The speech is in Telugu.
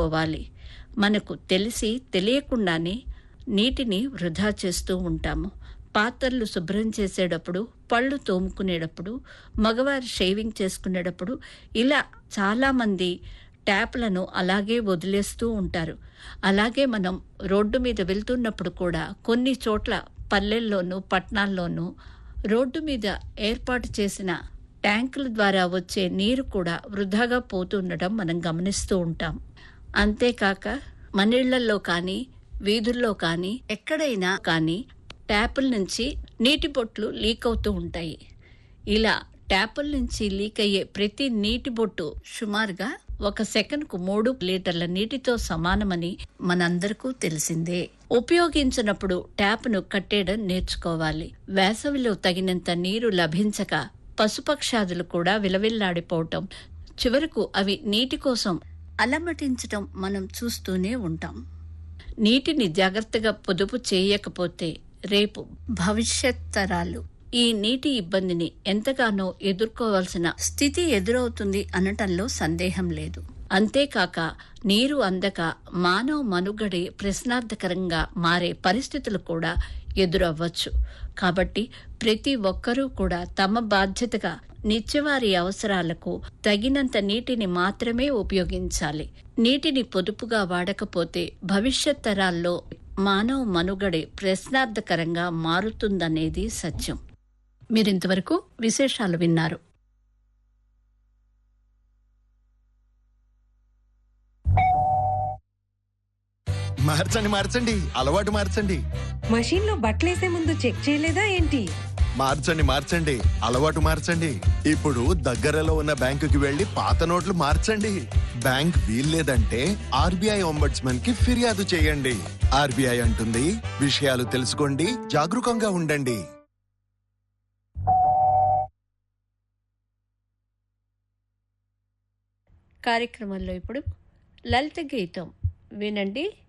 నేర్చుకోవాలి మనకు తెలిసి తెలియకుండానే నీటిని వృధా చేస్తూ ఉంటాము పాత్రలు శుభ్రం చేసేటప్పుడు పళ్ళు తోముకునేటప్పుడు మగవారు షేవింగ్ చేసుకునేటప్పుడు ఇలా చాలామంది ట్యాప్లను అలాగే వదిలేస్తూ ఉంటారు అలాగే మనం రోడ్డు మీద వెళ్తున్నప్పుడు కూడా కొన్ని చోట్ల పల్లెల్లోనూ పట్టణాల్లోనూ రోడ్డు మీద ఏర్పాటు చేసిన ట్యాంకుల ద్వారా వచ్చే నీరు కూడా వృధాగా పోతుండటం మనం గమనిస్తూ ఉంటాం అంతేకాక మన ఇళ్లలో కానీ వీధుల్లో కానీ ఎక్కడైనా కానీ ట్యాపుల నుంచి నీటి బొట్లు లీక్ అవుతూ ఉంటాయి ఇలా ట్యాపుల నుంచి లీక్ అయ్యే ప్రతి నీటి బొట్టు సుమారుగా ఒక సెకన్కు మూడు లీటర్ల నీటితో సమానమని మనందరికీ తెలిసిందే ఉపయోగించినప్పుడు ట్యాప్ను కట్టేయడం నేర్చుకోవాలి వేసవిలో తగినంత నీరు లభించక పశుపక్షాదులు కూడా విలవిల్లాడిపోవటం చివరకు అవి నీటి కోసం అలమటించటం మనం చూస్తూనే ఉంటాం నీటిని జాగ్రత్తగా పొదుపు చేయకపోతే రేపు భవిష్యత్ తరాలు ఈ నీటి ఇబ్బందిని ఎంతగానో ఎదుర్కోవాల్సిన స్థితి ఎదురవుతుంది అనటంలో సందేహం లేదు అంతేకాక నీరు అందక మానవ మనుగడే ప్రశ్నార్థకరంగా మారే పరిస్థితులు కూడా ఎదురవ్వచ్చు కాబట్టి ప్రతి ఒక్కరూ కూడా తమ బాధ్యతగా నిత్యవారి అవసరాలకు తగినంత నీటిని మాత్రమే ఉపయోగించాలి నీటిని పొదుపుగా వాడకపోతే భవిష్యత్ తరాల్లో మానవ మనుగడే ప్రశ్నార్థకరంగా మారుతుందనేది సత్యం మీరింతవరకు విశేషాలు విన్నారు మార్చండి మార్చండి అలవాటు మార్చండి మషీన్ లో బట్టలేసే ముందు చెక్ చేయలేదా ఏంటి మార్చండి మార్చండి అలవాటు మార్చండి ఇప్పుడు దగ్గరలో ఉన్న బ్యాంకుకి వెళ్లి పాత నోట్లు మార్చండి బ్యాంక్ వీల్లేదంటే ఆర్బీఐ ఒంబడ్స్మన్ కి ఫిర్యాదు చేయండి ఆర్బీఐ అంటుంది విషయాలు తెలుసుకోండి జాగరూకంగా ఉండండి కార్యక్రమంలో ఇప్పుడు లలిత గీతం వినండి